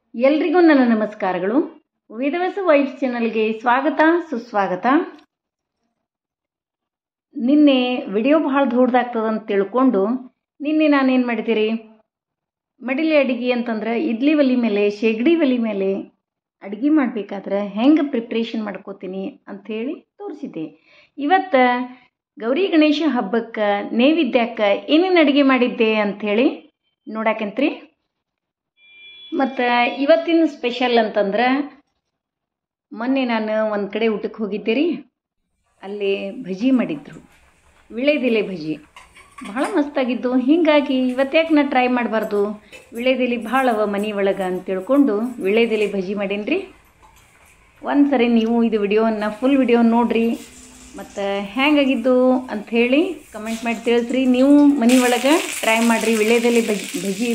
ಎಲ್ರಿಗೂ ನನ್ನ ನಮಸ್ಕಾರಗಳು ವೇದವ್ಯಾಸ ವೈಫ್ ಚಾನಲ್ಗೆ ಸ್ವಾಗತ ಸುಸ್ವಾಗತ ನಿನ್ನೆ ವಿಡಿಯೋ ಭಾಳ ದೊಡ್ಡದಾಗ್ತದಂತ ತಿಳ್ಕೊಂಡು ನಿನ್ನೆ ನಾನೇನು ಮಾಡಿದ್ದೀರಿ ಮಡಿಲಿ ಅಡಿಗೆ ಅಂತಂದ್ರೆ ಇಡ್ಲಿ ಒಲಿ ಮೇಲೆ ಶೇಗಡಿ ಒಲಿ ಮೇಲೆ ಅಡುಗೆ ಮಾಡಬೇಕಾದ್ರೆ ಹೆಂಗೆ ಪ್ರಿಪ್ರೇಷನ್ ಮಾಡ್ಕೋತೀನಿ ಅಂಥೇಳಿ ತೋರಿಸಿದ್ದೆ ಇವತ್ತು ಗೌರಿ ಗಣೇಶ ಹಬ್ಬಕ್ಕೆ ನೈವೇದ್ಯಕ್ಕೆ ಏನೇನು ಅಡುಗೆ ಮಾಡಿದ್ದೆ ಅಂಥೇಳಿ ನೋಡಾಕಂತ್ರಿ ಮತ್ತು ಇವತ್ತಿನ ಸ್ಪೆಷಲ್ ಅಂತಂದ್ರೆ ಮೊನ್ನೆ ನಾನು ಒಂದು ಕಡೆ ಊಟಕ್ಕೆ ಹೋಗಿದ್ದೆ ರೀ ಅಲ್ಲಿ ಭಜಿ ಮಾಡಿದ್ರು ವಿಳೆದೆಲೆ ಭಜಿ ಭಾಳ ಮಸ್ತಾಗಿದ್ದು ಹೀಗಾಗಿ ಇವತ್ತ್ಯಾಕೆ ನಾ ಟ್ರೈ ಮಾಡಬಾರ್ದು ವಿಳೆದೆಲೆ ಭಾಳ ಅವ ಮನೆ ಒಳಗೆ ಅಂತ ತಿಳ್ಕೊಂಡು ವಿಳೆದೆಲೆ ಭಜಿ ಮಾಡೀನಿ ರೀ ಒಂದು ಸರಿ ನೀವು ಇದು ವಿಡಿಯೋವನ್ನು ಫುಲ್ ವಿಡಿಯೋ ನೋಡಿರಿ ಮತ್ತು ಹೆಂಗಾಗಿದ್ದು ಅಂಥೇಳಿ ಕಮೆಂಟ್ ಮಾಡಿ ತಿಳಿಸ್ರಿ ನೀವು ಮನೆ ಒಳಗೆ ಟ್ರೈ ಮಾಡಿರಿ ವಿಳೆದೆಲೆ ಭಜಿ ಭಜಿ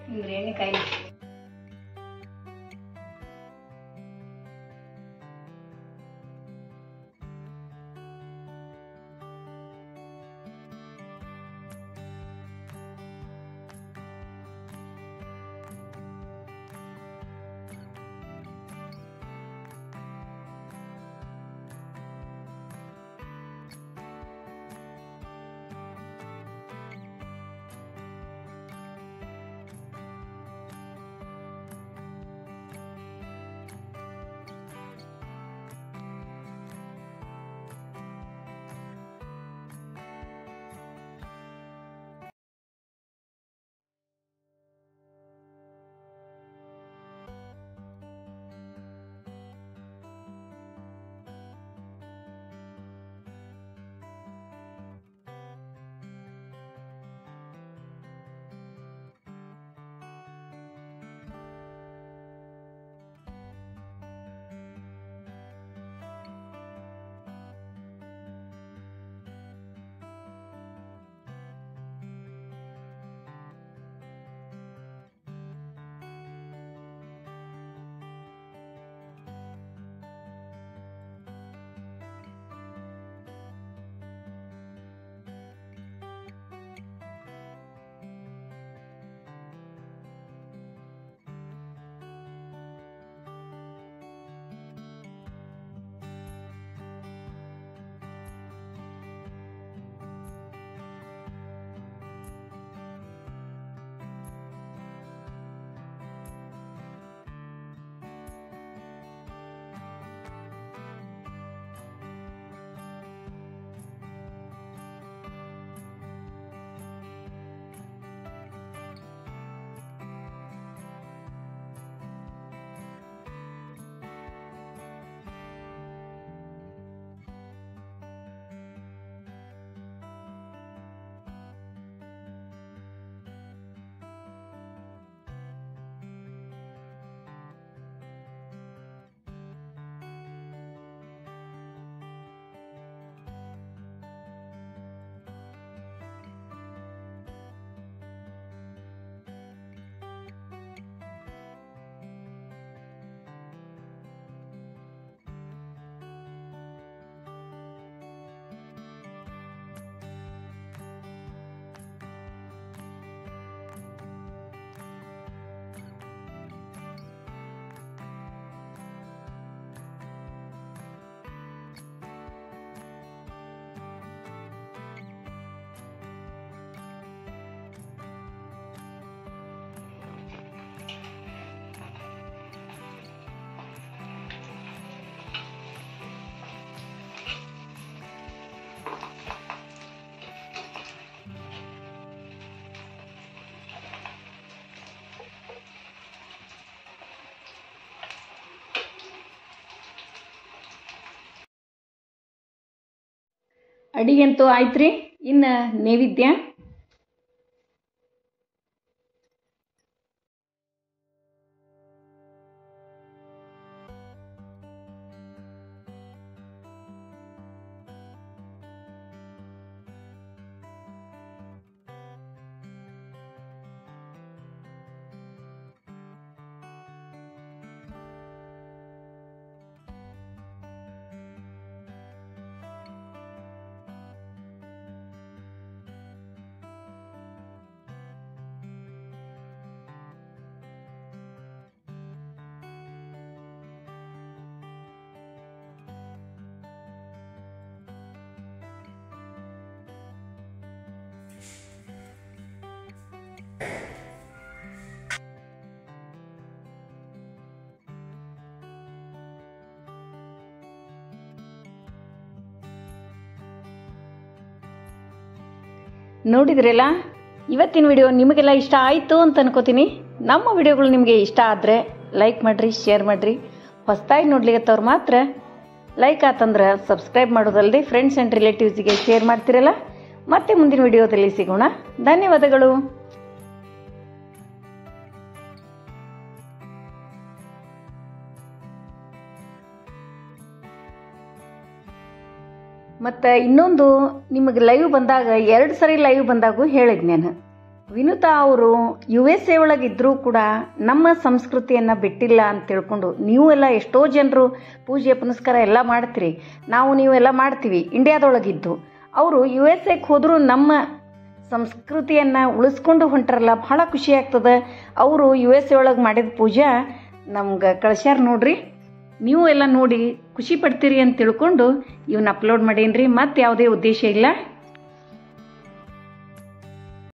ಹಿಂಗ್ರಿ ಎಣ್ಣೆ ಕಾಯಿ ಅಡಿಗೆ ಅಂತೂ ಆಯ್ತ್ರಿ ಇನ್ನು ನೈವೇದ್ಯ ನೋಡಿದ್ರಲ್ಲ ಇವತ್ತಿನ ವಿಡಿಯೋ ನಿಮಗೆಲ್ಲ ಇಷ್ಟ ಆಯಿತು ಅಂತ ಅನ್ಕೋತೀನಿ ನಮ್ಮ ವಿಡಿಯೋಗಳು ನಿಮಗೆ ಇಷ್ಟ ಆದರೆ ಲೈಕ್ ಮಾಡಿರಿ ಶೇರ್ ಮಾಡಿರಿ ಹೊಸದಾಗಿ ನೋಡ್ಲಿಕ್ಕತ್ತವ್ರು ಮಾತ್ರ ಲೈಕ್ ಆತಂದ್ರೆ ಸಬ್ಸ್ಕ್ರೈಬ್ ಮಾಡೋದಲ್ಲದೆ ಫ್ರೆಂಡ್ಸ್ ಆ್ಯಂಡ್ ರಿಲೇಟಿವ್ಸ್ಗೆ ಶೇರ್ ಮಾಡ್ತಿರಲ್ಲ ಮತ್ತೆ ಮುಂದಿನ ವಿಡಿಯೋದಲ್ಲಿ ಸಿಗೋಣ ಧನ್ಯವಾದಗಳು ಮತ್ತು ಇನ್ನೊಂದು ನಿಮಗೆ ಲೈವ್ ಬಂದಾಗ ಎರಡು ಸರಿ ಲೈವ್ ಬಂದಾಗೂ ಹೇಳಿದ್ ನಾನು ವಿನುತಾ ಅವರು ಯು ಎಸ್ ಎ ಒಳಗಿದ್ರೂ ಕೂಡ ನಮ್ಮ ಸಂಸ್ಕೃತಿಯನ್ನು ಬಿಟ್ಟಿಲ್ಲ ಅಂತ ತಿಳ್ಕೊಂಡು ನೀವು ಎಲ್ಲ ಎಷ್ಟೋ ಜನರು ಪೂಜೆ ಪುನಸ್ಕಾರ ಎಲ್ಲ ಮಾಡ್ತೀರಿ ನಾವು ನೀವೆಲ್ಲ ಮಾಡ್ತೀವಿ ಇಂಡಿಯಾದೊಳಗಿದ್ದು ಅವರು ಯು ಎಸ್ ಎಗೆ ಹೋದರೂ ನಮ್ಮ ಸಂಸ್ಕೃತಿಯನ್ನು ಉಳಿಸ್ಕೊಂಡು ಹೊಂಟಾರಲ್ಲ ಭಾಳ ಖುಷಿ ಆಗ್ತದೆ ಅವರು ಯು ಎಸ್ ಎ ಒಳಗೆ ಮಾಡಿದ ಪೂಜಾ ನಮ್ಗೆ ಕಳ್ಸ್ಯಾರ ನೋಡ್ರಿ ನೀವು ಎಲ್ಲ ನೋಡಿ ಖುಷಿ ಪಡ್ತೀರಿ ಅಂತ ತಿಳ್ಕೊಂಡು ಇವನ್ನ ಅಪ್ಲೋಡ್ ಮಾಡೀನಿ ರೀ ಮತ್ತು ಯಾವುದೇ ಉದ್ದೇಶ ಇಲ್ಲ